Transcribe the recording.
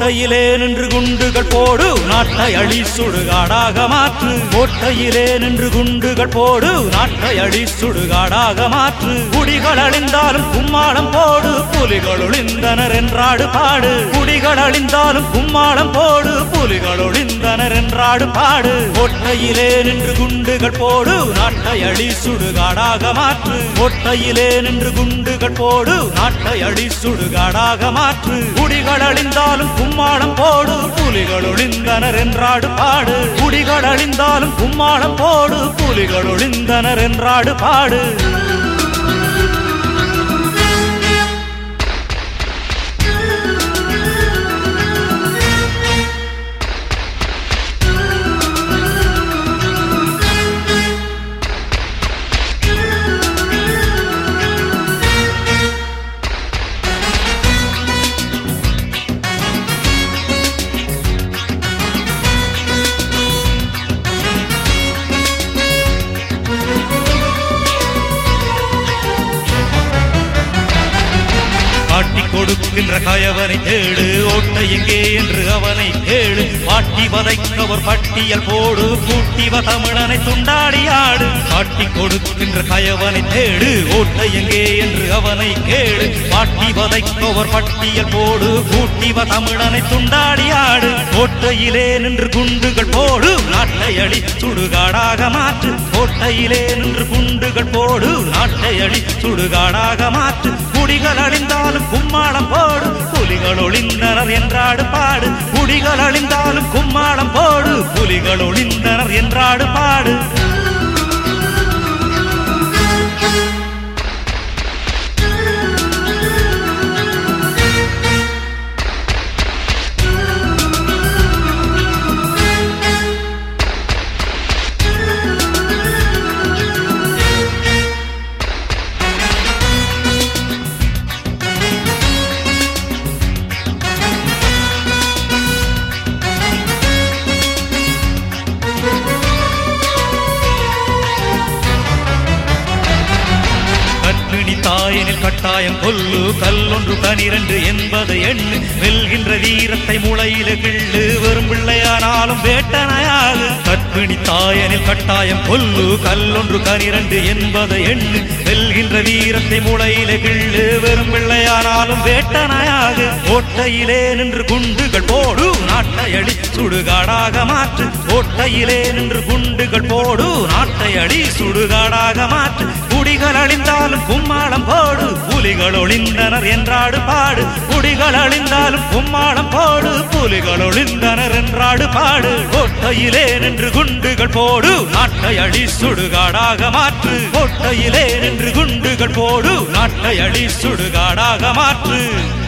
கோட்டையிலே நின்று குண்டுகள் போடு நாட்டை அழி சுடுகாடாக மாற்று கோட்டையிலே நின்று குண்டுகள் போடு நாட்டை அழி சுடுகாடாக மாற்று குடிகள் அழிந்தாலும் கும்மாளம் போடு புலிகள் ஒளிந்தனர் என்றாடு பாடு குடிகள் அழிந்தாலும் கும்மாளம் போடு புலிகள் ஒளிந்தனர் என்றாடு பாடு கோட்டையிலே நின்று குண்டுகள் போடு நாட்டை அழி சுடுகாடாக மாற்று கோட்டையிலே நின்று குண்டுகள் போடு நாட்டை அழி சுடுகாடாக மாற்று குடிகள் அழிந்தாலும் கும்மாளம் போடு புலிகள் ஒளிந்தனர் என்றாடு பாடு குடிகள் அழிந்தாலும் கும்மாளம் போடு புலிகள் ஒளிந்தனர் என்றாடு பாடு காட்டி கொடுக்கின்ற கயவனை தேடு ஓட்டை எங்கே என்று அவனை கேளு பாட்டி வதைக்கவர் பட்டியல் போடு கூட்டிவ தமிழனை துண்டாடி ஆடு காட்டி கொடுக்கின்ற கயவனை தேடு ஓட்டை எங்கே என்று அவனை கேளு பாட்டி வதைக்கவர் பட்டியல் போடு கூட்டிவ தமிழனை துண்டாடி ஆடு கோட்டையிலே நின்று குண்டுகள் போடு நாட்டை அடி சுடுகாடாக மாற்று கோட்டையிலே நின்று குண்டுகள் போடு நாட்டை அடி சுடுகாடாக மாற்று குடிகள் அழிந்தாலும் கும்மாளம் போடு புலிகள் ஒளிந்தனர் என்றாடு பாடு குடிகள் அழிந்தாலும் கும்மாளம் போடு புலிகள் ஒளிந்தனர் என்றாடு பாடு கற்பிணி தாயனில் கட்டாயம் கொல்லு கல்லொன்று பனிரண்டு என்பது எண்ணு வெல்கின்ற வீரத்தை முளையில கிள்ளு வெறும் பிள்ளையானாலும் வேட்டனையாகு கற்பிணி தாயனில் கட்டாயம் கொல்லு கல்லொன்று கனிரண்டு என்பது எண்ணு வெல்கின்ற வீரத்தை முளையில கிள்ளு வெறும் பிள்ளையானாலும் வேட்டனையாகு கோட்டையிலே நின்று குண்டுகள் போடு நாட்டை அடி சுடுகாடாக மாற்று கோட்டையிலே நின்று குண்டுகள் போடு நாட்டை அடி சுடுகாடாக மாற்று குடிகள் அழிந்தாலும் கும்மாளம் போடு புலிகள் ஒளிந்தனர் என்றாடு பாடு குடிகள் அழிந்தாலும் கும்மாளம் போடு புலிகள் ஒளிந்தனர் என்றாடு பாடு கோட்டையிலே நின்று குண்டுகள் போடு நாட்டை அடி சுடுகாடாக மாற்று கோட்டையிலே நின்று குண்டுகள் போடு நாட்டை அடி சுடுகாடாக மாற்று